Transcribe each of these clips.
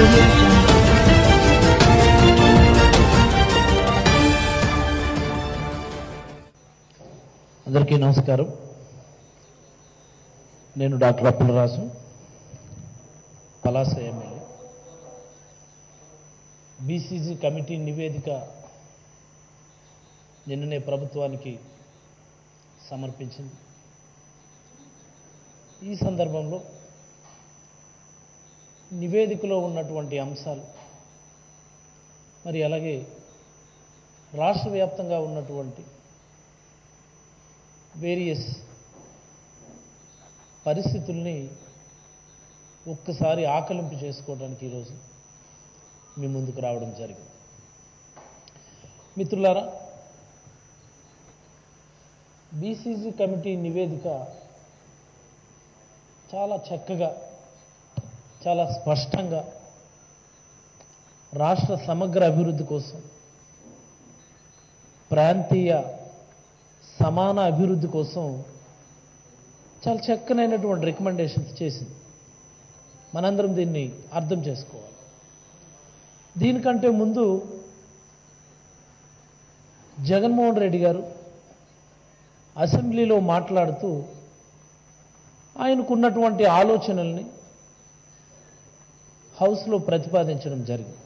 audio jungle. అందరికీ నమస్కారం నేను doctor Appalaraju Palasa MLA BCC committee నివేదిక నిన్ననే ప్రభుత్వానికి సమర్పించింది ఈ సందర్భంలో నివేదికలో ఉన్నటువంటి అంశాలు మరి అలాగే రాష్ట్ర వ్యాప్తంగా ఉన్నటువంటి వేరియస్ పరిస్థితుల్ని ఒక్కసారి ఆకలింపు చేసుకోవడానికి ఈరోజు మీ ముందుకు రావడం జరిగింది మిత్రులారా బీసీసీ కమిటీ నివేదిక చాలా చక్కగా చాలా స్పష్టంగా రాష్ట్ర సమగ్ర అభివృద్ధి కోసం ప్రాంతీయ సమాన అభివృద్ధి కోసం చాలా చక్కనైనటువంటి రికమెండేషన్స్ చేసింది మనందరం దీన్ని అర్థం చేసుకోవాలి దీనికంటే ముందు జగన్మోహన్ రెడ్డి గారు అసెంబ్లీలో మాట్లాడుతూ ఆయనకున్నటువంటి ఆలోచనల్ని హౌస్లో ప్రతిపాదించడం జరిగింది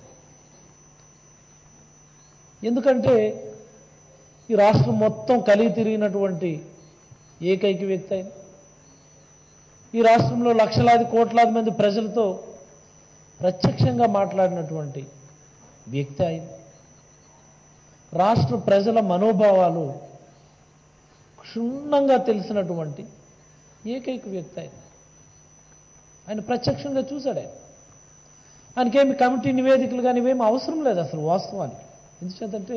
ఎందుకంటే ఈ రాష్ట్రం మొత్తం కలిగి తిరిగినటువంటి ఏకైక వ్యక్తి ఆయన ఈ రాష్ట్రంలో లక్షలాది కోట్లాది మంది ప్రజలతో ప్రత్యక్షంగా మాట్లాడినటువంటి వ్యక్తి ఆయన రాష్ట్ర ప్రజల మనోభావాలు క్షుణ్ణంగా తెలిసినటువంటి ఏకైక వ్యక్తి ఆయన ఆయన ప్రత్యక్షంగా చూశాడు ఆయన ఆయనకేమి కమిటీ నివేదికలు కానీ ఇవేమి అవసరం లేదు అసలు వాస్తవానికి ఎందుచేతంటే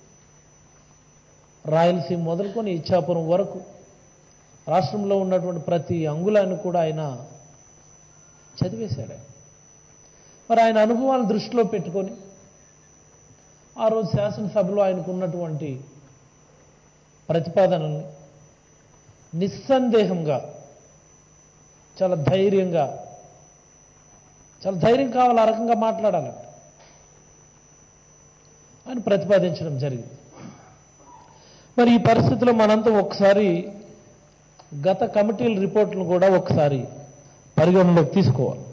రాయలసీమ మొదలుకొని ఇచ్చాపురం వరకు రాష్ట్రంలో ఉన్నటువంటి ప్రతి అంగుళాన్ని కూడా ఆయన చదివేశాడు ఆయన. మరి ఆయన అనుభవాలను దృష్టిలో పెట్టుకొని ఆ రోజు శాసనసభలో ఆయనకు ఉన్నటువంటి ప్రతిపాదనల్ని నిస్సందేహంగా చాలా ధైర్యంగా చాలా ధైర్యం కావాలి ఆ రకంగా మాట్లాడాలంట ఆయన ప్రతిపాదించడం జరిగింది మరి ఈ పరిస్థితిలో మనంతా ఒకసారి గత కమిటీల రిపోర్టులను కూడా ఒకసారి పరిగణలోకి తీసుకోవాలి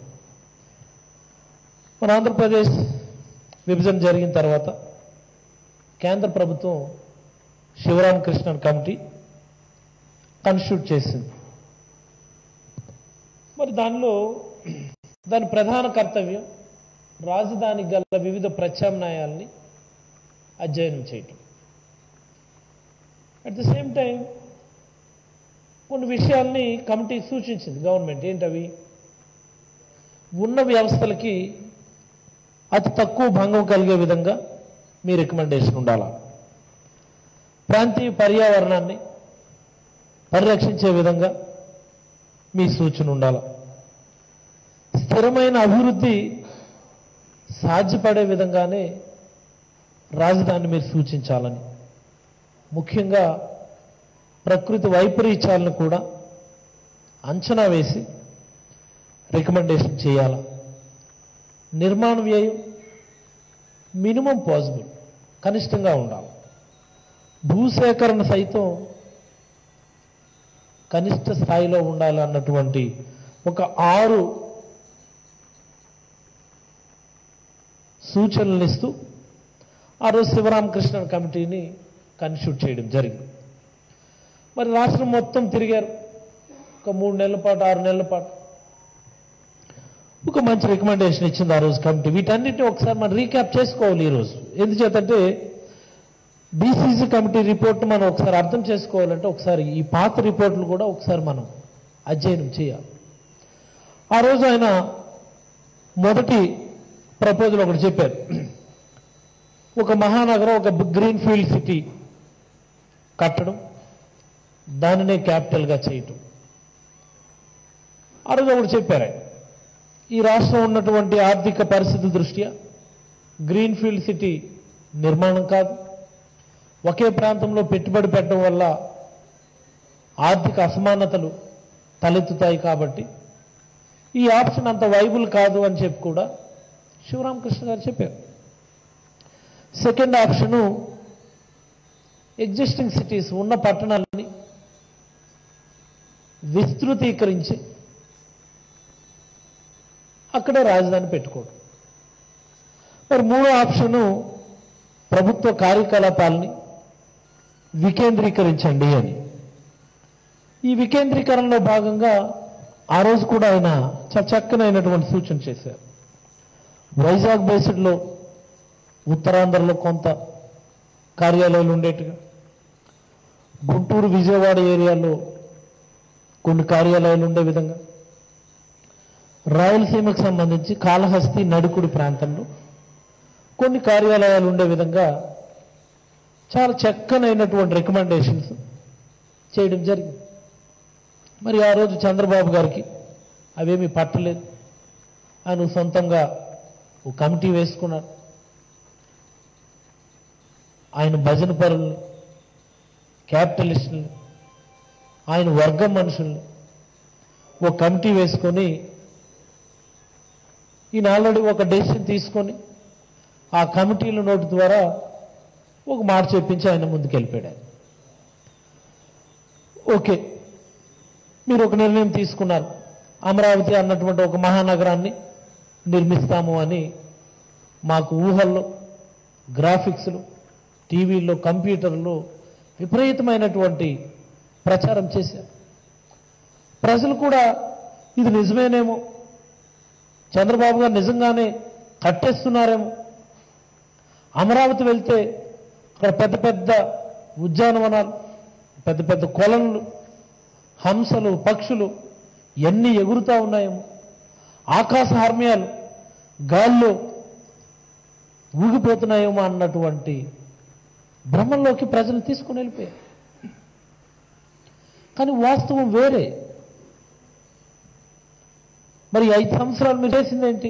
మన ఆంధ్రప్రదేశ్ విభజన జరిగిన తర్వాత కేంద్ర ప్రభుత్వం శివరామకృష్ణన్ కమిటీ కన్స్టిట్యూట్ చేసింది మరి దానిలో దాని ప్రధాన కర్తవ్యం రాజధానికి గల వివిధ ప్రత్యామ్నాయాల్ని అధ్యయనం చేయటం అట్ ద సేమ్ టైం కొన్ని విషయాల్ని కమిటీ సూచించింది గవర్నమెంట్ ఏంటవి ఉన్న వ్యవస్థలకి అతి తక్కువ భంగం కలిగే విధంగా మీ రికమెండేషన్ ఉండాలా ప్రాంతీయ పర్యావరణాన్ని పరిరక్షించే విధంగా మీ సూచన ఉండాలా స్థిరమైన అభివృద్ధి సాధ్యపడే విధంగానే రాజధాని మీరు సూచించాలని ముఖ్యంగా ప్రకృతి వైపరీత్యాలను కూడా అంచనా వేసి రికమెండేషన్ చేయాల నిర్మాణ వ్యయం మినిమం పాసిబుల్ కనిష్టంగా ఉండాలి భూసేకరణ సైతం కనిష్ట స్థాయిలో ఉండాలి అన్నటువంటి ఒక ఆరు సూచనలు ఇస్తూ ఆ రోజు శివరామకృష్ణ కమిటీని కన్స్టిట్యూట్ చేయడం జరిగింది మరి రాష్ట్రం మొత్తం తిరిగారు ఒక మూడు నెలల పాటు ఆరు నెలల పాటు ఒక మంచి రికమెండేషన్ ఇచ్చింది ఆ రోజు కమిటీ వీటన్నిటిని ఒకసారి మనం రీక్యాప్ చేసుకోవాలి ఈరోజు ఎందుచేతంటే బీసీసీ కమిటీ రిపోర్ట్ మనం ఒకసారి అర్థం చేసుకోవాలంటే ఒకసారి ఈ పాత రిపోర్ట్లు కూడా ఒకసారి మనం అధ్యయనం చేయాలి ఆ రోజు ఆయన మొదటి ప్రపోజల్ ఒకటి చెప్పారు ఒక మహానగరం ఒక గ్రీన్ ఫీల్డ్ సిటీ కట్టడం దానినే క్యాపిటల్గా చేయటం ఆ రోజు ఒకటి చెప్పారు ఆయన. ఈ రాష్ట్రం ఉన్నటువంటి ఆర్థిక పరిస్థితి దృష్ట్యా గ్రీన్ ఫీల్డ్ సిటీ నిర్మాణం కాదు ఒకే ప్రాంతంలో పెట్టుబడి పెట్టడం వల్ల ఆర్థిక అసమానతలు తలెత్తుతాయి కాబట్టి ఈ ఆప్షన్ అంత వైబుల్ కాదు అని చెప్పి కూడా శివరామకృష్ణ గారు చెప్పారు సెకండ్ ఆప్షను ఎగ్జిస్టింగ్ సిటీస్ ఉన్న పట్టణాలని విస్తృతీకరించి అక్కడే రాజధాని పెట్టుకోవడం మరి మూడో ఆప్షను ప్రభుత్వ కార్యకలాపాలని వికేంద్రీకరించండి అని ఈ వికేంద్రీకరణలో భాగంగా ఆ రోజు కూడా ఆయన చాలా చక్కనైనటువంటి సూచన చేశారు వైజాగ్ బేస్డ్లో ఉత్తరాంధ్రలో కొంత కార్యాలయాలు ఉండేట్టుగా గుంటూరు విజయవాడ ఏరియాలో కొన్ని కార్యాలయాలు ఉండే విధంగా రాయలసీమకు సంబంధించి కాళహస్తి నడుకుడి ప్రాంతంలో కొన్ని కార్యాలయాలు ఉండే విధంగా చాలా చక్కనైనటువంటి రికమెండేషన్స్ చేయడం జరిగింది మరి ఆ రోజు చంద్రబాబు గారికి అవేమీ పట్టలేదు ఆయన సొంతంగా ఒక కమిటీ వేసుకున్నాడు ఆయన భజన పరుల్ని క్యాపిటలిస్టుల్ని ఆయన వర్గం మనుషుల్ని ఒక కమిటీ వేసుకొని ఈయన ఆల్రెడీ ఒక డెసిషన్ తీసుకొని ఆ కమిటీల నోటి ద్వారా ఒక మాట చెప్పించి ఆయన ముందుకు వెళ్ళిపోయాడు ఆయన. ఓకే మీరు ఒక నిర్ణయం తీసుకున్నారు అమరావతి అన్నటువంటి ఒక మహానగరాన్ని నిర్మిస్తాము అని మాకు ఊహల్లో గ్రాఫిక్స్లు టీవీల్లో కంప్యూటర్లో విపరీతమైనటువంటి ప్రచారం చేశారు ప్రజలు కూడా ఇది నిజమేనేమో చంద్రబాబు గారు నిజంగానే కట్టేస్తున్నారేమో అమరావతి వెళ్తే అక్కడ పెద్ద పెద్ద ఉద్యానవనాలు పెద్ద పెద్ద కొలనులు హంసలు పక్షులు ఎన్ని ఎగురుతా ఉన్నాయేమో ఆకాశ హార్మ్యాలు గాల్లో ఊగిపోతున్నాయేమో అన్నటువంటి భ్రమంలోకి ప్రజలు తీసుకుని వెళ్ళిపోయారు కానీ వాస్తవం వేరే మరి ఐదు సంవత్సరాలు మీరు చేసిందేంటి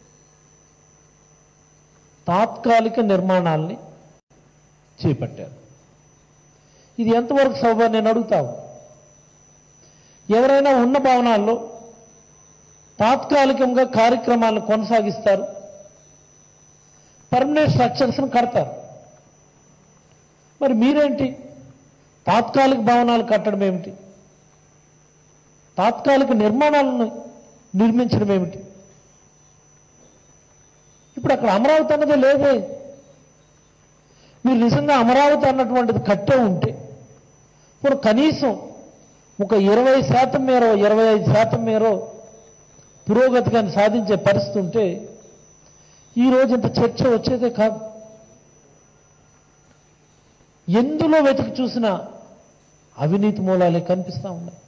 తాత్కాలిక నిర్మాణాల్ని చేపట్టారు ఇది ఎంతవరకు సౌభాగ్యం నేను అడుగుతావు ఎవరైనా ఉన్న భవనాల్లో తాత్కాలికంగా కార్యక్రమాలను కొనసాగిస్తారు పర్మనెంట్ స్ట్రక్చర్స్ను కడతారు మరి మీరేంటి తాత్కాలిక భవనాలు కట్టడం ఏమిటి తాత్కాలిక నిర్మాణాలను నిర్మించడం ఏమిటి ఇప్పుడు అక్కడ అమరావతి అన్నది లేదే మీరు నిజంగా అమరావతి అన్నటువంటిది కట్టే ఉంటే ఇప్పుడు కనీసం ఒక ఇరవై శాతం మేరో ఇరవై ఐదు శాతం మేరో పురోగతి కానీ సాధించే పరిస్థితి ఉంటే ఈ రోజు ఇంత చర్చ వచ్చేదే కాదు ఎందులో వెతికి చూసినా అవినీతి మూలాలే కనిపిస్తూ ఉన్నాయి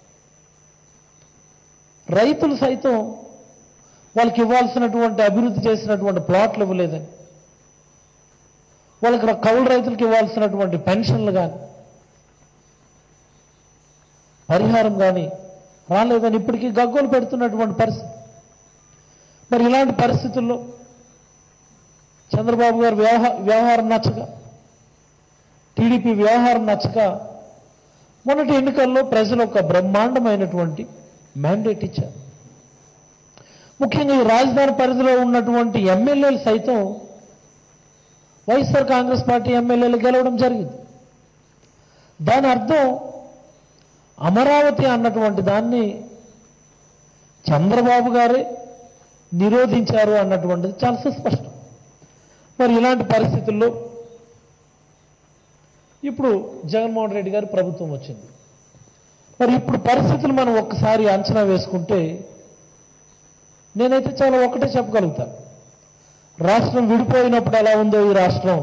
రైతులు సైతం వాళ్ళకి ఇవ్వాల్సినటువంటి అభివృద్ధి చేసినటువంటి ప్లాట్లు ఇవ్వలేదని వాళ్ళకి కౌలు రైతులకు ఇవ్వాల్సినటువంటి పెన్షన్లు కానీ పరిహారం కానీ రాలేదని ఇప్పటికీ గగ్గోలు పెడుతున్నటువంటి పరిస్థితి మరి ఇలాంటి పరిస్థితుల్లో చంద్రబాబు గారు వ్యవహార వ్యవహారం నచ్చక టీడీపీ వ్యవహారం నచ్చక మొన్నటి ఎన్నికల్లో ప్రజలు ఒక బ్రహ్మాండమైనటువంటి మ్యాండేట్ ఇచ్చారు ముఖ్యంగా ఈ రాజధాని పరిధిలో ఉన్నటువంటి ఎమ్మెల్యేలు సైతం వైఎస్ఆర్ కాంగ్రెస్ పార్టీ ఎమ్మెల్యేలు గెలవడం జరిగింది దాని అర్థం అమరావతి అన్నటువంటి దాన్ని చంద్రబాబు గారే నిరోధించారు అన్నటువంటిది చాలా సుస్పష్టం మరి ఇలాంటి పరిస్థితుల్లో ఇప్పుడు జగన్మోహన్ రెడ్డి గారి ప్రభుత్వం వచ్చింది మరి ఇప్పుడు పరిస్థితులు మనం ఒక్కసారి అంచనా వేసుకుంటే నేనైతే చాలా ఒకటే చెప్పగలుగుతాను రాష్ట్రం విడిపోయినప్పుడు ఎలా ఉందో ఈ రాష్ట్రం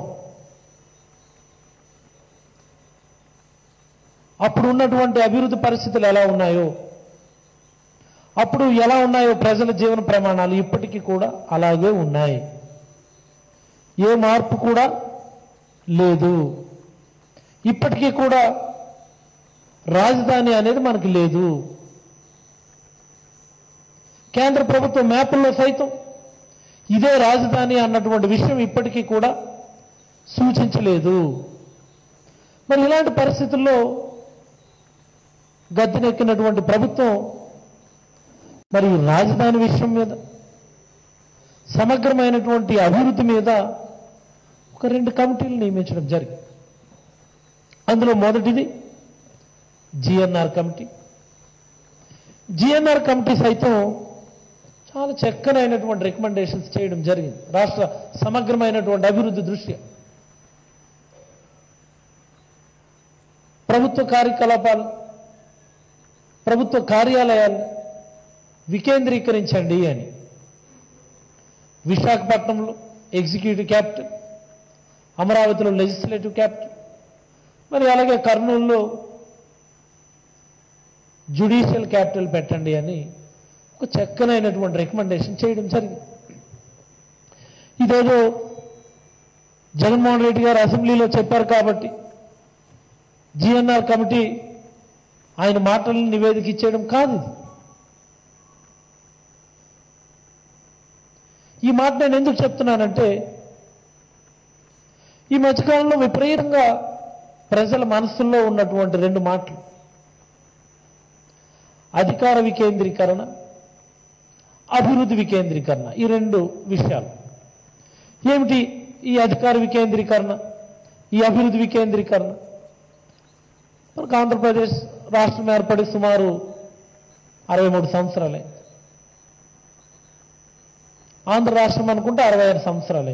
అప్పుడు ఉన్నటువంటి అభివృద్ధి పరిస్థితులు ఎలా ఉన్నాయో అప్పుడు ఎలా ఉన్నాయో ప్రజల జీవన ప్రమాణాలు ఇప్పటికీ కూడా అలాగే ఉన్నాయి ఏ మార్పు కూడా లేదు ఇప్పటికీ కూడా రాజధాని అనేది మనకి లేదు కేంద్ర ప్రభుత్వ మ్యాపుల్లో సైతం ఇదే రాజధాని అన్నటువంటి విషయం ఇప్పటికీ కూడా సూచించలేదు మరి ఇలాంటి పరిస్థితుల్లో గద్దెనెక్కినటువంటి ప్రభుత్వం మరి ఈ రాజధాని విషయం మీద సమగ్రమైనటువంటి అభివృద్ధి మీద ఒక రెండు కమిటీలు నియమించడం జరిగింది అందులో మొదటిది జిఎన్ఆర్ కమిటీ జిఎన్ఆర్ కమిటీ సైతం చాలా చక్కనైనటువంటి రికమెండేషన్స్ చేయడం జరిగింది రాష్ట్ర సమగ్రమైనటువంటి అభివృద్ధి దృష్ట్యా ప్రభుత్వ కార్యకలాపాలు ప్రభుత్వ కార్యాలయాలు వికేంద్రీకరించండి అని విశాఖపట్నంలో ఎగ్జిక్యూటివ్ క్యాపిటల్ అమరావతిలో లెజిస్లేటివ్ క్యాపిటల్ మరి అలాగే కర్నూలులో జ్యుడిషియల్ క్యాపిటల్ పెట్టండి అని ఒక చక్కనైనటువంటి రికమెండేషన్ చేయడం జరిగింది ఇదేదో జగన్మోహన్ రెడ్డి గారు అసెంబ్లీలో చెప్పారు కాబట్టి జిఎన్ఆర్ కమిటీ ఆయన మాటలను నివేదిక ఇచ్చేయడం కాదు ఇది ఈ మాట నేను ఎందుకు చెప్తున్నానంటే ఈ మధ్యకాలంలో విపరీతంగా ప్రజల మనసుల్లో ఉన్నటువంటి రెండు మాటలు అధికార వికేంద్రీకరణ అభివృద్ధి వికేంద్రీకరణ ఈ రెండు విషయాలు ఏమిటి ఈ అధికార వికేంద్రీకరణ ఈ అభివృద్ధి వికేంద్రీకరణ మనకు ఆంధ్రప్రదేశ్ రాష్ట్రం ఏర్పడి సుమారు అరవై మూడు సంవత్సరాలే ఆంధ్ర రాష్ట్రం అనుకుంటే అరవై ఆరు సంవత్సరాలే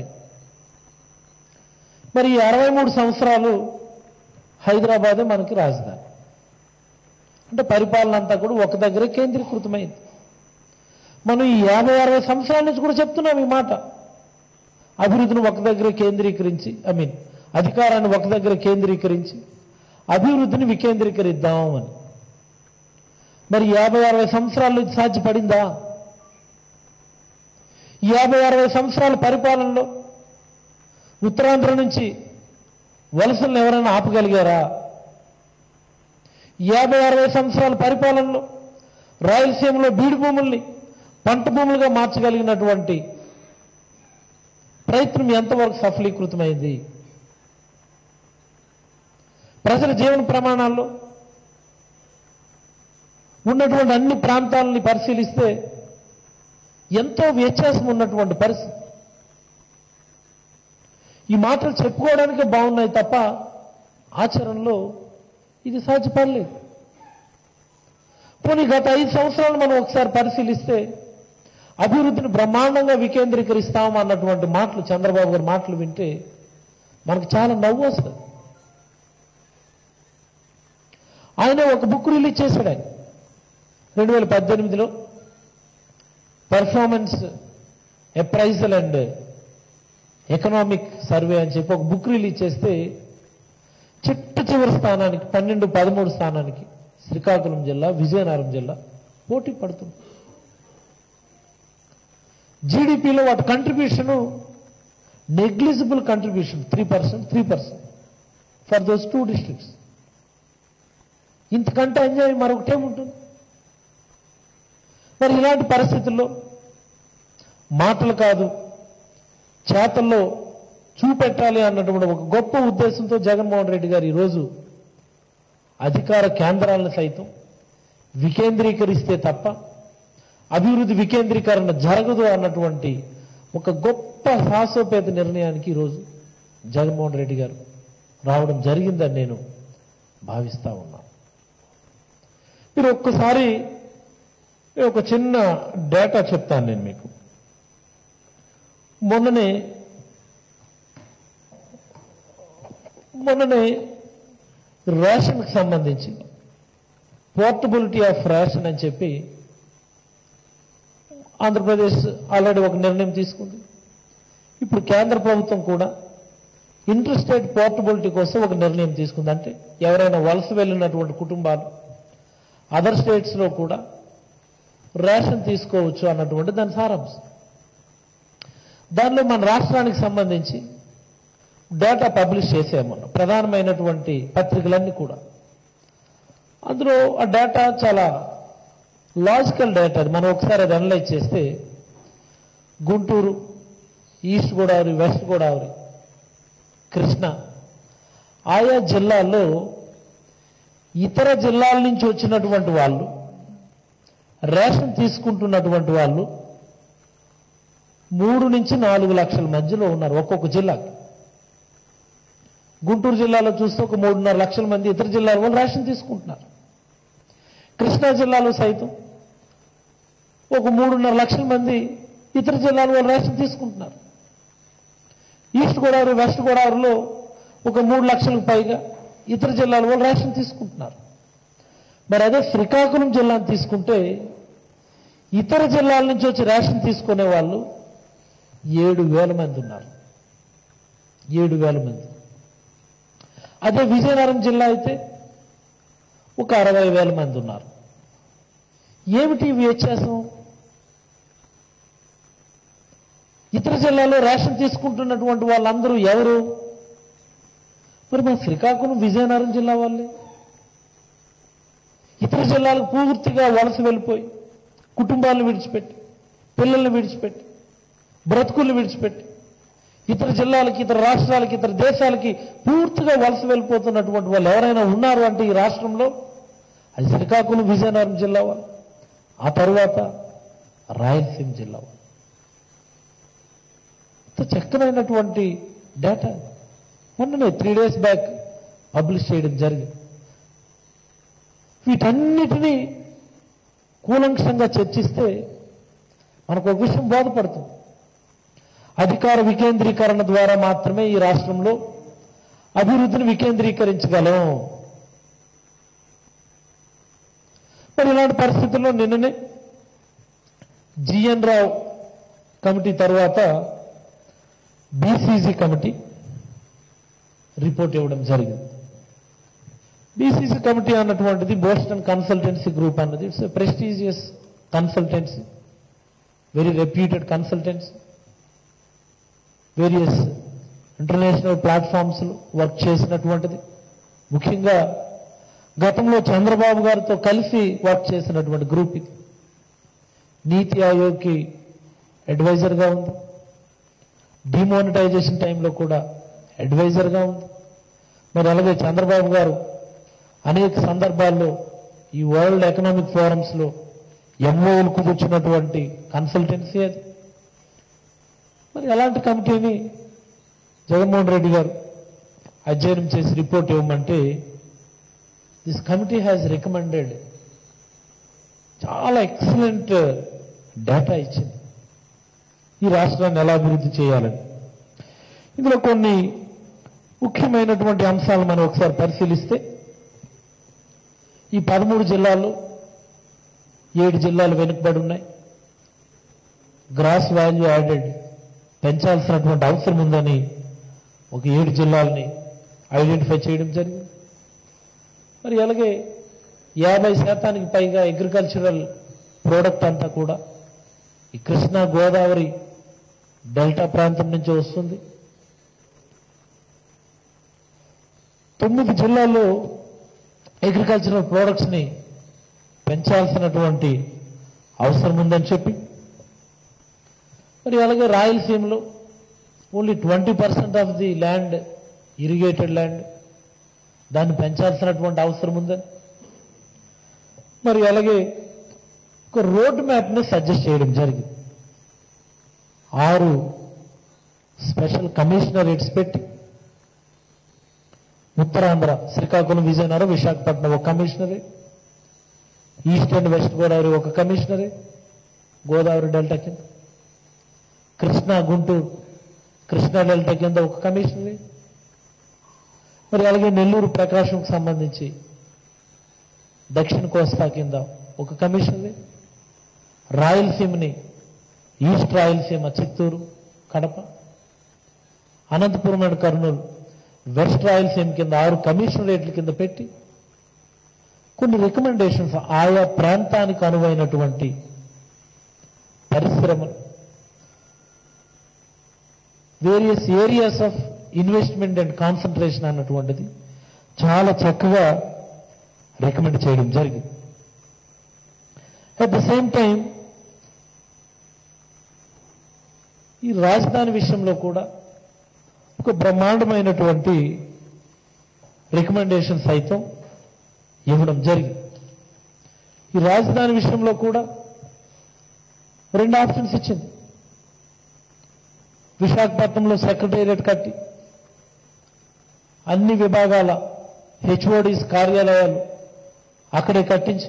మరి ఈ అరవై మూడు సంవత్సరాలు హైదరాబాదే మనకి రాజధాని అంటే పరిపాలన అంతా కూడా ఒక దగ్గరే కేంద్రీకృతమైంది మనం ఈ యాభై అరవై సంవత్సరాల నుంచి కూడా చెప్తున్నాం ఈ మాట అభివృద్ధిని ఒక దగ్గరే కేంద్రీకరించి ఐ మీన్ అధికారాన్ని ఒక దగ్గర కేంద్రీకరించి అభివృద్ధిని వికేంద్రీకరిద్దాం అని మరి యాభై అరవై సంవత్సరాలు ఇది సాధ్యపడిందా ఈ యాభై అరవై సంవత్సరాల పరిపాలనలో ఉత్తరాంధ్ర నుంచి వలసలను ఎవరైనా ఆపగలిగారా యాభై అరవై సంవత్సరాల పరిపాలనలో రాయలసీమలో బీడు భూముల్ని పంట భూములుగా మార్చగలిగినటువంటి ప్రయత్నం ఎంతవరకు సఫలీకృతమైంది ప్రజల జీవన ప్రమాణాల్లో ఉన్నటువంటి అన్ని ప్రాంతాలని పరిశీలిస్తే ఎంతో వ్యత్యాసం ఉన్నటువంటి పరిస్థితి ఈ మాటలు చెప్పుకోవడానికే బాగున్నాయి తప్ప ఆచరణలో ఇది సాధ్యపడలేదు పోనీ గత ఐదు సంవత్సరాలు మనం ఒకసారి పరిశీలిస్తే అభివృద్ధిని బ్రహ్మాండంగా వికేంద్రీకరిస్తాం అన్నటువంటి మాటలు చంద్రబాబు గారి మాటలు వింటే మనకు చాలా నవ్వు వస్తుంది ఆయన ఒక బుక్ రిలీజ్ చేశాడు ఆయన రెండు వేల పద్దెనిమిదిలో performance appraisal and economic survey అని చెప్పి ఒక బుక్ రిలీజ్ చేస్తే చిట్ట చివరి స్థానానికి పన్నెండు పదమూడు స్థానానికి శ్రీకాకుళం జిల్లా విజయనగరం జిల్లా పోటీ పడుతుంది జీడిపిలో వాటి contribution negligible contribution three percent three percent for those two districts ఇంతకంటే అన్యాయం మరొకటేముంటుంది మరి ఇలాంటి పరిస్థితుల్లో మాటలు కాదు చేతల్లో చూపెట్టాలి అన్నటువంటి ఒక గొప్ప ఉద్దేశంతో జగన్మోహన్ రెడ్డి గారు ఈరోజు అధికార కేంద్రాలను సైతం వికేంద్రీకరిస్తే తప్ప అభివృద్ధి వికేంద్రీకరణ జరగదు అన్నటువంటి ఒక గొప్ప సాహసోపేత నిర్ణయానికి ఈరోజు జగన్మోహన్ రెడ్డి గారు రావడం జరిగిందని నేను భావిస్తా ఉన్నాను మీరు ఒక్కసారి ఒక చిన్న డేటా చెప్తాను నేను మీకు మొన్ననే మొన్ననే రేషన్కి సంబంధించి పోర్టబిలిటీ ఆఫ్ రేషన్ అని చెప్పి ఆంధ్రప్రదేశ్ ఆల్రెడీ ఒక నిర్ణయం తీసుకుంది ఇప్పుడు కేంద్ర ప్రభుత్వం కూడా ఇంటర్ స్టేట్ పోర్టబిలిటీ కోసం ఒక నిర్ణయం తీసుకుంది అంటే ఎవరైనా వలస వెళ్ళినటువంటి కుటుంబాలు అదర్ స్టేట్స్లో కూడా రేషన్ తీసుకోవచ్చు అన్నటువంటి దాని సారాంశం దానిలో మన రాష్ట్రానికి సంబంధించి డేటా పబ్లిష్ చేసామన్న ప్రధానమైనటువంటి పత్రికలన్నీ కూడా అందులో ఆ డేటా చాలా లాజికల్ డేటా అది మనం ఒకసారి అది అనలైజ్ చేస్తే గుంటూరు ఈస్ట్ గోదావరి వెస్ట్ గోదావరి కృష్ణ ఆయా జిల్లాల్లో ఇతర జిల్లాల నుంచి వచ్చినటువంటి వాళ్ళు రేషన్ తీసుకుంటున్నటువంటి వాళ్ళు మూడు నుంచి నాలుగు లక్షల మధ్యలో ఉన్నారు ఒక్కొక్క జిల్లాకి గుంటూరు జిల్లాలో చూస్తే ఒక మూడున్నర లక్షల మంది ఇతర జిల్లాల వాళ్ళు రేషన్ తీసుకుంటున్నారు కృష్ణా జిల్లాలో సైతం ఒక మూడున్నర లక్షల మంది ఇతర జిల్లాల వాళ్ళు రేషన్ తీసుకుంటున్నారు ఈస్ట్ గోదావరి వెస్ట్ గోదావరిలో ఒక మూడు లక్షలకు పైగా ఇతర జిల్లాల వాళ్ళు రేషన్ తీసుకుంటున్నారు మరి అదే శ్రీకాకుళం జిల్లాను తీసుకుంటే ఇతర జిల్లాల నుంచి వచ్చి రేషన్ తీసుకునే వాళ్ళు ఏడు వేల మంది ఉన్నారు ఏడు వేల మంది అదే విజయనగరం జిల్లా అయితే ఒక అరవై వేల మంది ఉన్నారు ఏమిటి ఈ వ్యత్యాసం ఇతర జిల్లాలో రేషన్ తీసుకుంటున్నటువంటి వాళ్ళందరూ ఎవరు మరి మా శ్రీకాకుళం విజయనగరం జిల్లా వాళ్ళే ఇతర జిల్లాలకు పూర్తిగా వలస వెళ్ళిపోయి కుటుంబాలను విడిచిపెట్టి పిల్లల్ని విడిచిపెట్టి బ్రతుకుల్ని విడిచిపెట్టి ఇతర జిల్లాలకి ఇతర రాష్ట్రాలకి ఇతర దేశాలకి పూర్తిగా వలస వెళ్ళిపోతున్నటువంటి వాళ్ళు ఎవరైనా ఉన్నారు అంటే ఈ రాష్ట్రంలో అది శ్రీకాకుళం విజయనగరం జిల్లా వాళ్ళు ఆ తరువాత రాయలసీమ జిల్లా వాళ్ళు ఇంత చక్కనైనటువంటి డేటా మొన్ననే త్రీ డేస్ బ్యాక్ పబ్లిష్ చేయడం జరిగింది వీటన్నిటినీ కూలంక్షంగా చర్చిస్తే మనకు ఒక విషయం బోధపడుతుంది అధికార వికేంద్రీకరణ ద్వారా మాత్రమే ఈ రాష్ట్రంలో అభివృద్ధిని వికేంద్రీకరించగలం మరి ఇలాంటి పరిస్థితుల్లో నిన్ననే జిఎన్ రావు కమిటీ తర్వాత బీసీసీ కమిటీ రిపోర్ట్ ఇవ్వడం జరిగింది బీసీసీ కమిటీ అన్నటువంటిది బోస్టన్ కన్సల్టెన్సీ గ్రూప్ అన్నది it's prestigious consultancy very reputed consultancy various international platforms work చేసినటువంటిది ముఖ్యంగా గతంలో చంద్రబాబు గారితో కలిసి వర్క్ చేసినటువంటి గ్రూప్ ఇది నీతి ఆయోగ్కి అడ్వైజర్గా ఉంది డిమానిటైజేషన్ టైంలో కూడా అడ్వైజర్గా ఉంది మరి అలాగే చంద్రబాబు గారు అనేక సందర్భాల్లో ఈ వరల్డ్ ఎకనామిక్ ఫోరమ్స్లో ఎంఓలు కుదుర్చున్నటువంటి కన్సల్టెన్సీ అది మరి అలాంటి కమిటీని జగన్మోహన్ రెడ్డి గారు అధ్యయనం చేసి రిపోర్ట్ ఇవ్వమంటే దిస్ కమిటీ హ్యాస్ రికమెండెడ్ చాలా ఎక్సలెంట్ డేటా ఇచ్చింది ఈ రాష్ట్రాన్ని ఎలా అభివృద్ధి చేయాలని ఇందులో కొన్ని ముఖ్యమైనటువంటి అంశాలు మనం ఒకసారి పరిశీలిస్తే ఈ పదమూడు జిల్లాల్లో ఏడు జిల్లాలు వెనుకబడి ఉన్నాయి గ్రాస్ వాల్యూ యాడెడ్ పెంచాల్సినటువంటి అవసరం ఉందని ఒక ఏడు జిల్లాలని ఐడెంటిఫై చేయడం జరిగింది మరి అలాగే యాభై శాతానికి పైగా అగ్రికల్చరల్ ప్రోడక్ట్ అంతా కూడా ఈ కృష్ణా గోదావరి డెల్టా ప్రాంతం నుంచి వస్తుంది తొమ్మిది జిల్లాల్లో అగ్రికల్చరల్ ప్రోడక్ట్స్ని పెంచాల్సినటువంటి అవసరం ఉందని చెప్పి మరి అలాగే రాయలసీమలో only twenty percent of the land irrigated land దాన్ని పెంచాల్సినటువంటి అవసరం ఉందని మరి అలాగే ఒక రోడ్ మ్యాప్ని సజెస్ట్ చేయడం జరిగింది ఆరు స్పెషల్ కమిషనరేట్స్ పెట్టి ఉత్తరాంధ్ర శ్రీకాకుళం విజయనగరం విశాఖపట్నం ఒక commissionerate east and west Godavari ఒక కమిషనరేట్ గోదావరి డెల్టా కింద కృష్ణా గుంటూరు కృష్ణా డెల్టా కింద ఒక కమిషనరేట్ మరి అలాగే నెల్లూరు ప్రకాశంకు సంబంధించి దక్షిణ కోస్తా కింద ఒక కమిషనరేట్ రాయలసీమని east Rayalaseema Chittoor Kadapa Anantapuram and Kurnool west Rayalaseema కింద ఆరు కమిషనరేట్ల కింద పెట్టి కొన్ని రికమెండేషన్స్ ఆయా ప్రాంతానికి అనువైనటువంటి పరిశ్రమలు various areas of investment and concentration అన్నటువంటిది చాలా చక్కగా రికమెండ్ చేయడం జరిగింది అట్ ద సేమ్ టైం ఈ రాజధాని విషయంలో కూడా ఒక బ్రహ్మాండమైనటువంటి రికమెండేషన్ సైతం ఇవ్వడం జరిగింది ఈ రాజధాని విషయంలో కూడా రెండు ఆప్షన్స్ ఇచ్చింది విశాఖపట్నంలో సెక్రటేరియట్ కట్టి అన్ని విభాగాల హెచ్ఓడిస్ కార్యాలయాలు అక్కడే కట్టించి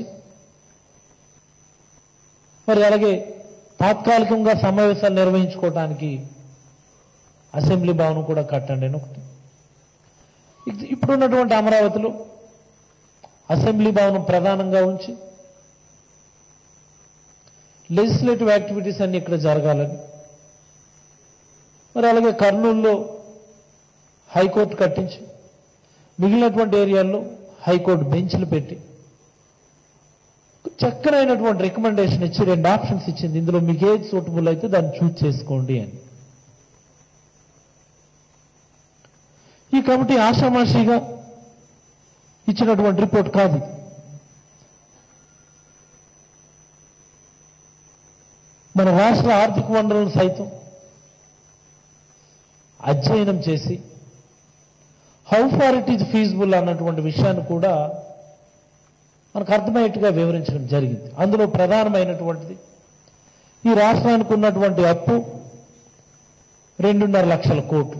మరి అలాగే తాత్కాలికంగా సమావేశాలు నిర్వహించుకోవడానికి అసెంబ్లీ భవనం కూడా కట్టండి అని ఒకటి ఇప్- ఇప్పుడున్నటువంటి అమరావతిలో అసెంబ్లీ భవనం ప్రధానంగా ఉంచి లెజిస్లేటివ్ యాక్టివిటీస్ అన్ని ఇక్కడ జరగాలని మరి అలాగే కర్నూలులో హైకోర్టు కట్టించి మిగిలినటువంటి ఏరియాల్లో హైకోర్టు బెంచ్లు పెట్టి చక్కనైనటువంటి రికమెండేషన్ ఇచ్చి రెండు ఆప్షన్స్ ఇచ్చింది ఇందులో మీకు ఏది సూటబుల్ అయితే దాన్ని చూజ్ చేసుకోండి అని ఈ కమిటీ ఆషామాషిగా ఇచ్చినటువంటి రిపోర్ట్ కాదు ఇది. మన రాష్ట్ర ఆర్థిక వనరులను సైతం అధ్యయనం చేసి how far it is feasible అన్నటువంటి విషయాన్ని కూడా మనకు అర్థమయ్యేట్టుగా వివరించడం జరిగింది అందులో ప్రధానమైనటువంటిది ఈ రాష్ట్రానికి ఉన్నటువంటి అప్పు రెండున్నర లక్షల కోట్లు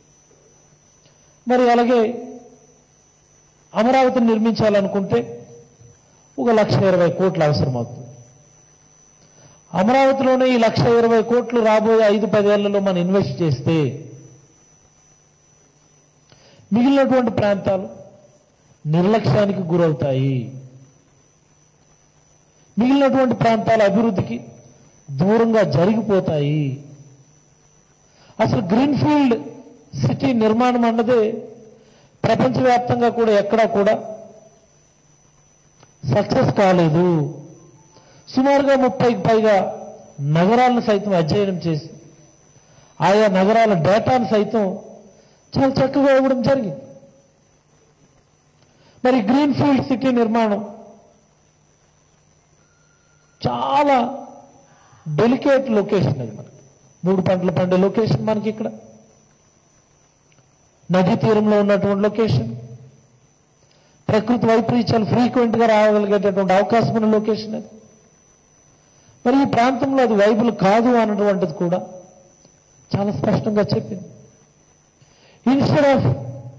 మరి అలాగే అమరావతిని నిర్మించాలనుకుంటే ఒక లక్ష ఇరవై కోట్లు అవసరమవుతుంది అమరావతిలోనే ఈ లక్ష ఇరవై కోట్లు రాబోయే ఐదు పదేళ్లలో మనం ఇన్వెస్ట్ చేస్తే మిగిలినటువంటి ప్రాంతాలు నిర్లక్ష్యానికి గురవుతాయి మిగిలినటువంటి ప్రాంతాల అభివృద్ధికి దూరంగా జరిగిపోతాయి అసలు గ్రీన్ఫీల్డ్ సిటీ నిర్మాణం అన్నదే ప్రపంచవ్యాప్తంగా కూడా ఎక్కడా కూడా సక్సెస్ కాలేదు సుమారుగా ముప్పైకి పైగా నగరాలను సైతం అధ్యయనం చేసి ఆయా నగరాల డేటాను సైతం చాలా చక్కగా ఇవ్వడం జరిగింది మరి గ్రీన్ఫీల్డ్ సిటీ నిర్మాణం చాలా డెలికేట్ లొకేషన్ అది మనకి మూడు పంటలు పండే లొకేషన్ మనకి ఇక్కడ నదీ తీరంలో ఉన్నటువంటి లొకేషన్ ప్రకృతి వైపరీత్యాలు ఫ్రీక్వెంట్ గా రాగలిగేటటువంటి అవకాశం ఉన్న లొకేషన్ అది మరి ఈ ప్రాంతంలో అది వైబుల్ కాదు అన్నటువంటిది కూడా చాలా స్పష్టంగా చెప్పింది instead of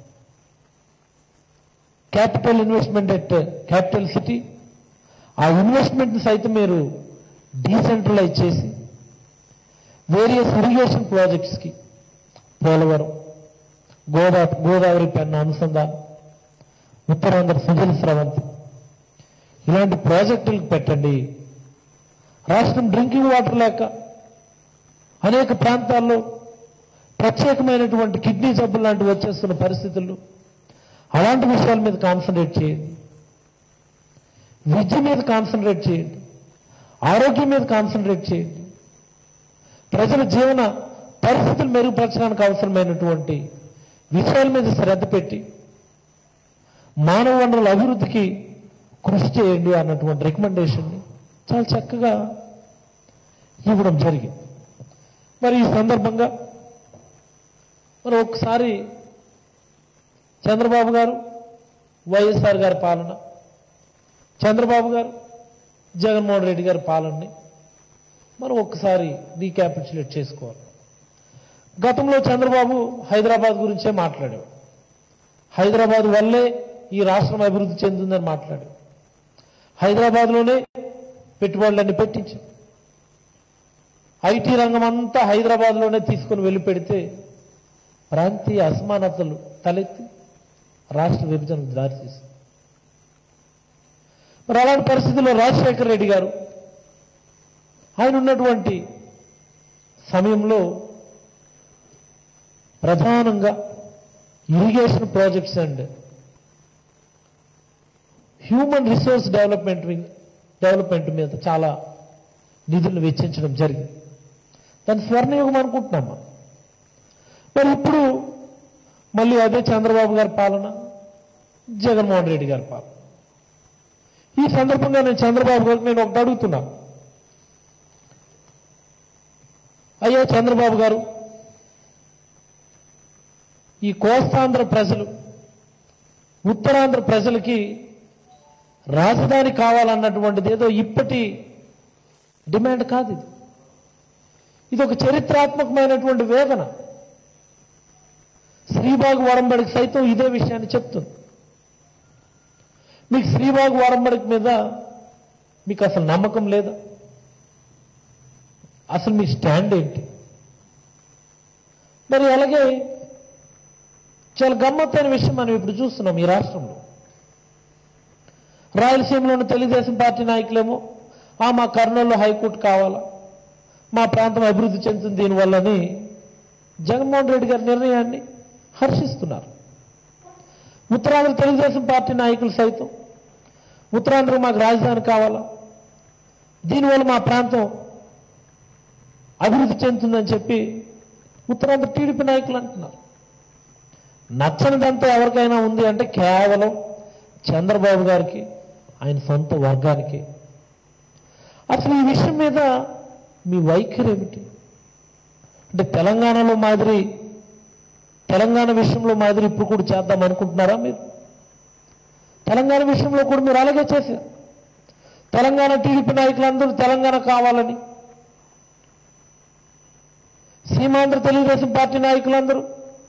capital investment at capital city ఆ ఇన్వెస్ట్మెంట్ సైతం మీరు డీసెంట్రలైజ్ చేసి వేరియస్ ఇరిగేషన్ ప్రాజెక్ట్స్కి పోలవరం గోదా గోదావరి పెన్న అనుసంధానం ఉత్తరాంధ్ర సుజల స్రవంతి ఇలాంటి ప్రాజెక్టులకు పెట్టండి రాష్ట్రం డ్రింకింగ్ వాటర్ లేక అనేక ప్రాంతాల్లో ప్రత్యేకమైనటువంటి కిడ్నీ జబ్బులు లాంటివి వచ్చేస్తున్న పరిస్థితుల్లో అలాంటి విషయాల మీద కాన్సన్ట్రేట్ చేయండి విద్య మీద కాన్సన్ట్రేట్ చేయండి ఆరోగ్యం మీద కాన్సన్ట్రేట్ చేయండి ప్రజల జీవన పరిస్థితులు మెరుగుపరచడానికి అవసరమైనటువంటి విషయాల మీద శ్రద్ధ పెట్టి మానవ వనరుల అభివృద్ధికి కృషి చేయండి అన్నటువంటి రికమెండేషన్ని చాలా చక్కగా ఇవ్వడం జరిగింది మరి ఈ సందర్భంగా మరి ఒకసారి చంద్రబాబు గారు వైఎస్ఆర్ గారి పాలన చంద్రబాబు గారు జగన్మోహన్ రెడ్డి గారి పాలనని మనం ఒక్కసారి రీక్యాపిచులేట్ చేసుకోవాలి గతంలో చంద్రబాబు హైదరాబాద్ గురించే మాట్లాడాడు హైదరాబాద్ వల్లే ఈ రాష్ట్రం అభివృద్ధి చెందిందని మాట్లాడాడు హైదరాబాద్లోనే పెట్టుబడులన్నీ పెట్టించాం ఐటీ రంగం అంతా హైదరాబాద్లోనే తీసుకుని వెళ్ళి పెడితే ప్రాంతీయ అసమానతలు తలెత్తి రాష్ట్ర విభజనకు దారితీసింది మరి అలాంటి పరిస్థితుల్లో రాజశేఖర రెడ్డి గారు ఆయన ఉన్నటువంటి సమయంలో ప్రధానంగా irrigation projects and human resource development wing- development మీద చాలా నిధులు వెచ్చించడం జరిగింది దాని స్వర్ణయుగం అనుకుంటున్నాం మనం. మరి ఇప్పుడు మళ్ళీ అదే చంద్రబాబు గారి పాలన జగన్మోహన్ రెడ్డి గారి పాలన ఈ సందర్భంగా నేను చంద్రబాబు గారికి నేను ఒకటి అడుగుతున్నా అయ్యా చంద్రబాబు గారు ఈ కోస్తాంధ్ర ప్రజలు ఉత్తరాంధ్ర ప్రజలకి రాజధాని కావాలన్నటువంటిది ఏదో ఇప్పటి డిమాండ్ కాదు ఇది ఇది ఒక చరిత్రాత్మకమైనటువంటి వేదన శ్రీబాగు వరంబడికి సైతం ఇదే విషయాన్ని చెప్తుంది మీకు శ్రీబాగు వరంబడికి మీద మీకు అసలు నమ్మకం లేదా అసలు మీ స్టాండ్ ఏంటి మరి అలాగే చాలా గమ్మత్తైన విషయం మనం ఇప్పుడు చూస్తున్నాం ఈ రాష్ట్రంలో రాయలసీమలో ఉన్న తెలుగుదేశం పార్టీ నాయకులేమో ఆ మా కర్నూలులో హైకోర్టు కావాలా మా ప్రాంతం అభివృద్ధి చెందుతుంది దీనివల్లని జగన్మోహన్ రెడ్డి గారి నిర్ణయాన్ని హర్షిస్తున్నారు ఉత్తరాంధ్ర తెలుగుదేశం పార్టీ నాయకులు సైతం ఉత్తరాంధ్ర మాకు రాజధాని కావాలా దీనివల్ల మా ప్రాంతం అభివృద్ధి చెందుతుందని చెప్పి ఉత్తరాంధ్ర టీడీపీ నాయకులు అంటున్నారు నచ్చనిదంతా ఎవరికైనా ఉంది అంటే కేవలం చంద్రబాబు గారికి ఆయన సొంత వర్గానికి అసలు ఈ విషయం మీద మీ వైఖరి ఏమిటి అంటే తెలంగాణలో మాదిరి తెలంగాణ విషయంలో మాదిరి ఇప్పుడు కూడా చేద్దాం అనుకుంటున్నారా మీరు తెలంగాణ విషయంలో కూడా మీరు అలాగే చేశారు తెలంగాణ టీడీపీ నాయకులందరూ తెలంగాణ కావాలని సీమాంధ్ర తెలుగుదేశం పార్టీ నాయకులందరూ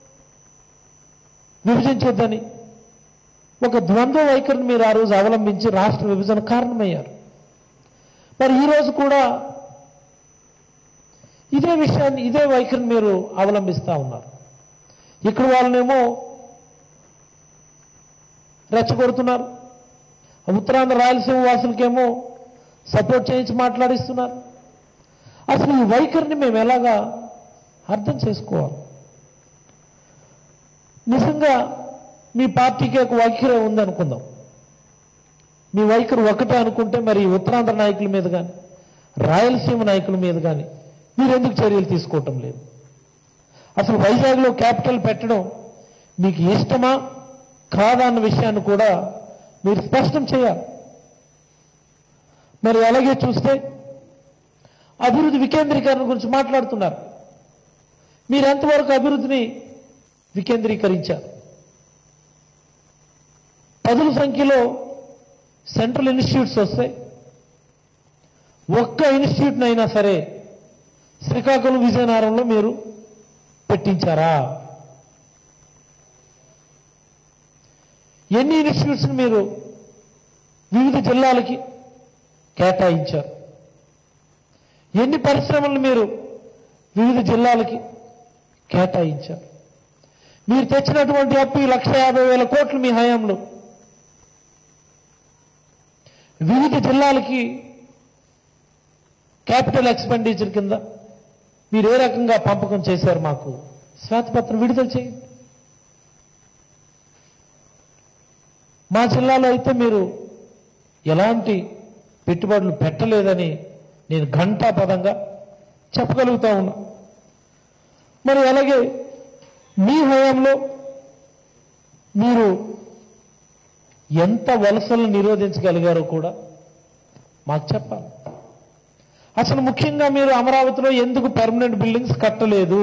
విభజించొద్దని ఒక ద్వంద్వ వైఖరిని మీరు ఆ రోజు అవలంబించి రాష్ట్ర విభజన కారణమయ్యారు మరి ఈ రోజు కూడా ఇదే విషయాన్ని ఇదే వైఖరిని మీరు అవలంబిస్తూ ఉన్నారు ఇక్కడ వాళ్ళనేమో రెచ్చగొడుతున్నారు ఉత్తరాంధ్ర రాయలసీమ వాసులకేమో సపోర్ట్ చేయించి మాట్లాడిస్తున్నారు అసలు ఈ వైఖరిని మేము ఎలాగా అర్థం చేసుకోవాలి నిజంగా మీ పార్టీకి ఒక వైఖరి ఉందనుకుందాం మీ వైఖరి ఒకటే అనుకుంటే మరి ఉత్తరాంధ్ర నాయకుల మీద కానీ రాయలసీమ నాయకుల మీద కానీ మీరు ఎందుకు చర్యలు తీసుకోవటం లేదు అసలు వైజాగ్లో క్యాపిటల్ పెట్టడం మీకు ఇష్టమా కాదా అన్న విషయాన్ని కూడా మీరు స్పష్టం చేయాలి మరి అలాగే చూస్తే అభివృద్ధి వికేంద్రీకరణ గురించి మాట్లాడుతున్నారు మీరు ఎంతవరకు అభివృద్ధిని వికేంద్రీకరించారు పదుల సంఖ్యలో సెంట్రల్ ఇన్స్టిట్యూట్స్ వస్తాయి ఒక్క ఇన్స్టిట్యూట్ అయినా సరే శ్రీకాకుళం విజయనగరంలో మీరు పెట్టించారా ఎన్ని ఇన్స్టిట్యూట్స్ని మీరు వివిధ జిల్లాలకి కేటాయించారు ఎన్ని పరిశ్రమలను మీరు వివిధ జిల్లాలకి కేటాయించారు మీరు తెచ్చినటువంటి అప్పు ఈ లక్ష యాభై వేల కోట్లు మీ హయాంలో వివిధ జిల్లాలకి క్యాపిటల్ ఎక్స్పెండిచర్ కింద మీరు ఏ రకంగా పంపకం చేశారు మాకు శ్వేతపత్రం విడుదల చేయండి మా జిల్లాలో అయితే మీరు ఎలాంటి పెట్టుబడులు పెట్టలేదని నేను ఘంటాపదంగా చెప్పగలుగుతా ఉన్నా మరి అలాగే మీ హయాంలో మీరు ఎంత వలసలను నిరోధించగలిగారో కూడా మాకు చెప్పాలి అసలు ముఖ్యంగా మీరు అమరావతిలో ఎందుకు పర్మనెంట్ బిల్డింగ్స్ కట్టలేదు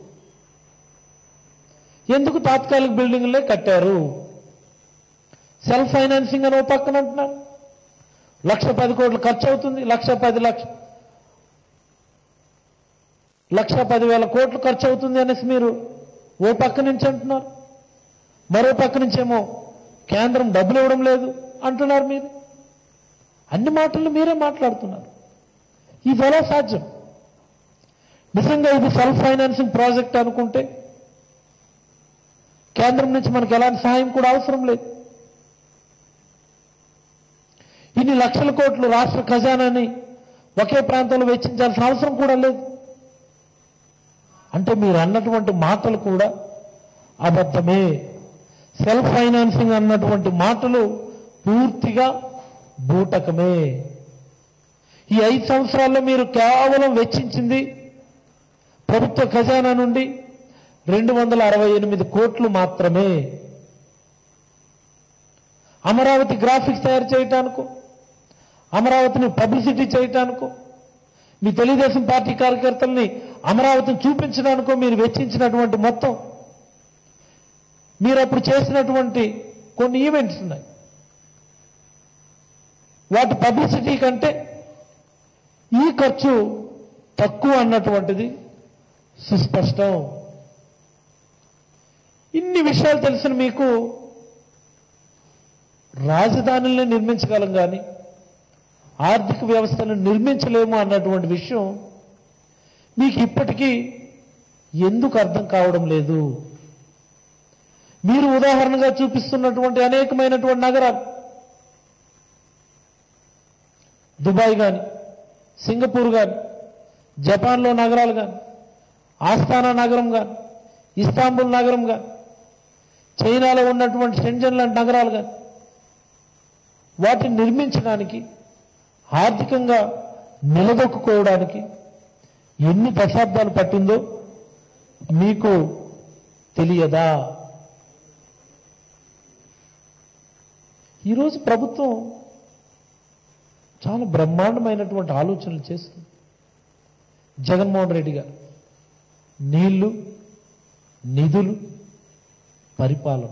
ఎందుకు తాత్కాలిక బిల్డింగ్లే కట్టారు సెల్ఫ్ ఫైనాన్సింగ్ అని ఓ పక్కన అంటున్నారు లక్ష పది కోట్లు ఖర్చు అవుతుంది లక్ష పది లక్ష లక్ష పదివేల కోట్లు ఖర్చు అవుతుంది అనేసి మీరు ఓ పక్క నుంచి అంటున్నారు మరో పక్క నుంచేమో కేంద్రం డబ్బులు ఇవ్వడం లేదు అంటున్నారు మీరు అన్ని మాటలు మీరే మాట్లాడుతున్నారు ఇది ఎలా సాధ్యం నిజంగా ఇది సెల్ఫ్ ఫైనాన్సింగ్ ప్రాజెక్ట్ అనుకుంటే కేంద్రం నుంచి మనకు ఎలాంటి సహాయం కూడా అవసరం లేదు ఇన్ని లక్షల కోట్లు రాష్ట్ర ఖజానాని ఒకే ప్రాంతంలో వెచ్చించాల్సిన అవసరం కూడా లేదు అంటే మీరు అన్నటువంటి మాటలు కూడా అబద్ధమే సెల్ఫ్ ఫైనాన్సింగ్ అన్నటువంటి మాటలు పూర్తిగా బూటకమే ఈ ఐదు సంవత్సరాల్లో మీరు కేవలం వెచ్చించింది ప్రభుత్వ ఖజానా నుండి రెండు వందల అరవై ఎనిమిది కోట్లు మాత్రమే అమరావతి గ్రాఫిక్స్ తయారు చేయటానికో అమరావతిని పబ్లిసిటీ చేయటానికో మీ తెలుగుదేశం పార్టీ కార్యకర్తల్ని అమరావతిని చూపించడానికో మీరు వెచ్చించినటువంటి మొత్తం మీరు అప్పుడు చేసినటువంటి కొన్ని ఈవెంట్స్ ఉన్నాయి వాటి పబ్లిసిటీ కంటే ఈ ఖర్చు తక్కువ అన్నటువంటిది సుస్పష్టం ఇన్ని విషయాలు తెలిసిన మీకు రాజధానుల్ని నిర్మించగలం కానీ ఆర్థిక వ్యవస్థను నిర్మించలేము అన్నటువంటి విషయం మీకు ఇప్పటికీ ఎందుకు అర్థం కావడం లేదు మీరు ఉదాహరణగా చూపిస్తున్నటువంటి అనేకమైనటువంటి నగరాలు దుబాయ్ కానీ సింగపూర్ కానీ జపాన్లో నగరాలు కానీ ఆస్థానా నగరం కానీ ఇస్తాంబుల్ నగరం కానీ చైనాలో ఉన్నటువంటి షెంజన్ లాంటి నగరాలు కానీ వాటిని నిర్మించడానికి ఆర్థికంగా నిలదొక్కుకోవడానికి ఎన్ని దశాబ్దాలు పట్టిందో మీకు తెలియదా ఈరోజు ప్రభుత్వం చాలా బ్రహ్మాండమైనటువంటి ఆలోచనలు చేస్తుంది జగన్మోహన్ రెడ్డి గారు నీళ్లు నిధులు పరిపాలన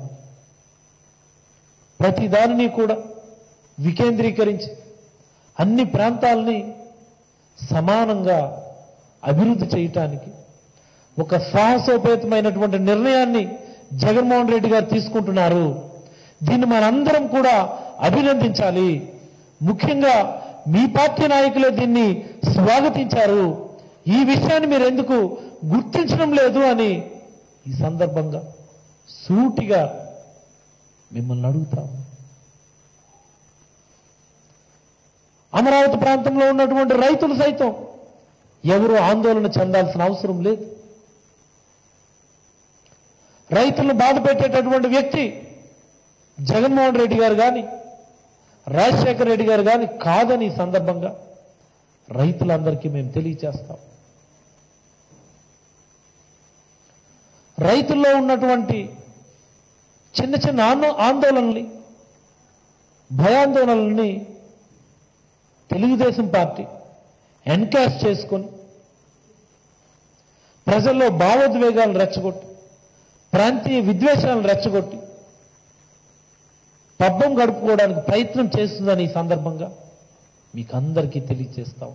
ప్రతి దానిని కూడా వికేంద్రీకరించి అన్ని ప్రాంతాలని సమానంగా అభివృద్ధి చేయటానికి ఒక సాహసోపేతమైనటువంటి నిర్ణయాన్ని జగన్మోహన్ రెడ్డి గారు తీసుకుంటున్నారు దీన్ని మనందరం కూడా అభినందించాలి ముఖ్యంగా మీ పార్టీ నాయకులే దీన్ని స్వాగతించారు ఈ విషయాన్ని మీరు ఎందుకు గుర్తించడం లేదు అని ఈ సందర్భంగా సూటిగా మిమ్మల్ని అడుగుతాము అమరావతి ప్రాంతంలో ఉన్నటువంటి రైతులు సైతం ఎవరు ఆందోళన చెందాల్సిన అవసరం లేదు రైతులను బాధ పెట్టేటటువంటి వ్యక్తి జగన్మోహన్ రెడ్డి గారు కానీ రాజశేఖర రెడ్డి గారు కానీ కాదని ఈ సందర్భంగా రైతులందరికీ మేము తెలియచేస్తాం రైతుల్లో ఉన్నటువంటి చిన్న చిన్న ఆందో ఆందోళనల్ని భయాందోళనల్ని తెలుగుదేశం పార్టీ ఎన్కాష్ చేసుకొని ప్రజల్లో భావోద్వేగాలను రెచ్చగొట్టి ప్రాంతీయ విద్వేషాలను రెచ్చగొట్టి పబ్బం గడుపుకోవడానికి ప్రయత్నం చేస్తుందని ఈ సందర్భంగా మీకు అందరికీ తెలియజేస్తాం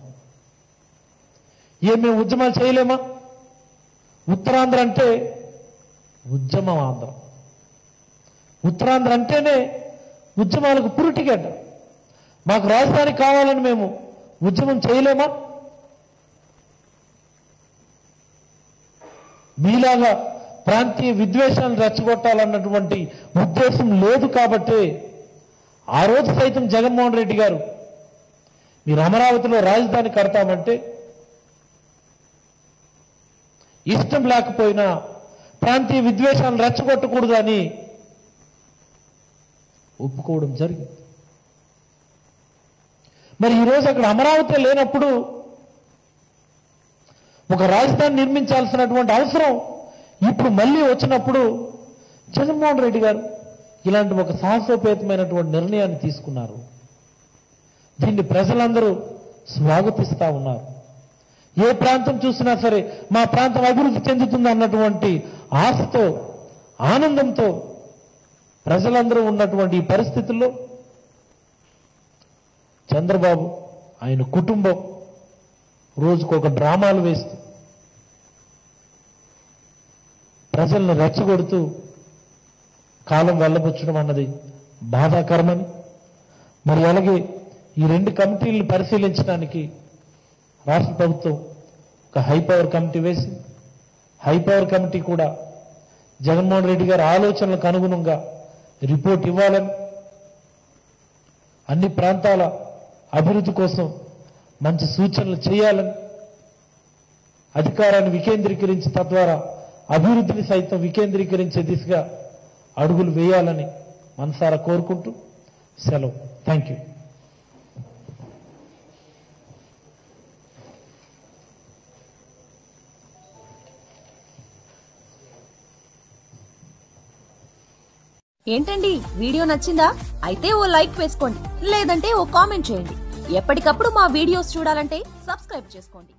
ఏ మేము ఉద్యమాలు చేయలేమా ఉత్తరాంధ్ర అంటే ఉద్యమం ఆంధ్ర ఉత్తరాంధ్ర అంటేనే ఉద్యమాలకు పురిటిగడ్డ మాకు రాజధాని కావాలని మేము ఉద్యమం చేయలేమా మీలాగా ప్రాంతీయ విద్వేషాలను రెచ్చగొట్టాలన్నటువంటి ఉద్దేశం లేదు కాబట్టి ఆ రోజు సైతం జగన్మోహన్ రెడ్డి గారు మీరు అమరావతిలో రాజధాని కడతామంటే ఇష్టం లేకపోయినా ప్రాంతీయ విద్వేషాలను రెచ్చగొట్టకూడదని ఒప్పుకోవడం జరిగింది మరి ఈరోజు అక్కడ అమరావతి లేనప్పుడు ఒక రాజధాని నిర్మించాల్సినటువంటి అవసరం ఇప్పుడు మళ్ళీ వచ్చినప్పుడు జగన్మోహన్ రెడ్డి గారు ఇలాంటి ఒక సాహసోపేతమైనటువంటి నిర్ణయాన్ని తీసుకున్నారు దీన్ని ప్రజలందరూ స్వాగతిస్తా ఉన్నారు ఏ ప్రాంతం చూసినా సరే మా ప్రాంతం అభివృద్ధి చెందుతుంది అన్నటువంటి ఆశతో ఆనందంతో ప్రజలందరూ ఉన్నటువంటి ఈ పరిస్థితుల్లో చంద్రబాబు ఆయన కుటుంబం రోజుకు ఒక డ్రామాలు వేస్తూ ప్రజలను రెచ్చగొడుతూ కాలం వెళ్ళబుచ్చడం అన్నది బాధాకరమని మరి అలాగే ఈ రెండు కమిటీలను పరిశీలించడానికి రాష్ట్ర ప్రభుత్వం ఒక హై పవర్ కమిటీ వేసి హై పవర్ కమిటీ కూడా జగన్మోహన్ రెడ్డి గారి ఆలోచనలకు అనుగుణంగా రిపోర్ట్ ఇవ్వాలని అన్ని ప్రాంతాల అభివృద్ధి కోసం మంచి సూచనలు చేయాలని అధికారాన్ని వికేంద్రీకరించి తద్వారా అభివృద్ధిని సైతం వికేంద్రీకరించే దిశగా అడుగులు వేయాలని మనసారా కోరుకుంటూ సెలవు థ్యాంక్ యూ ఏంటండి వీడియో నచ్చిందా అయితే ఓ లైక్ వేసుకోండి లేదంటే ఓ కామెంట్ చేయండి ఎప్పటికప్పుడు మా వీడియోస్ చూడాలంటే సబ్స్క్రైబ్ చేసుకోండి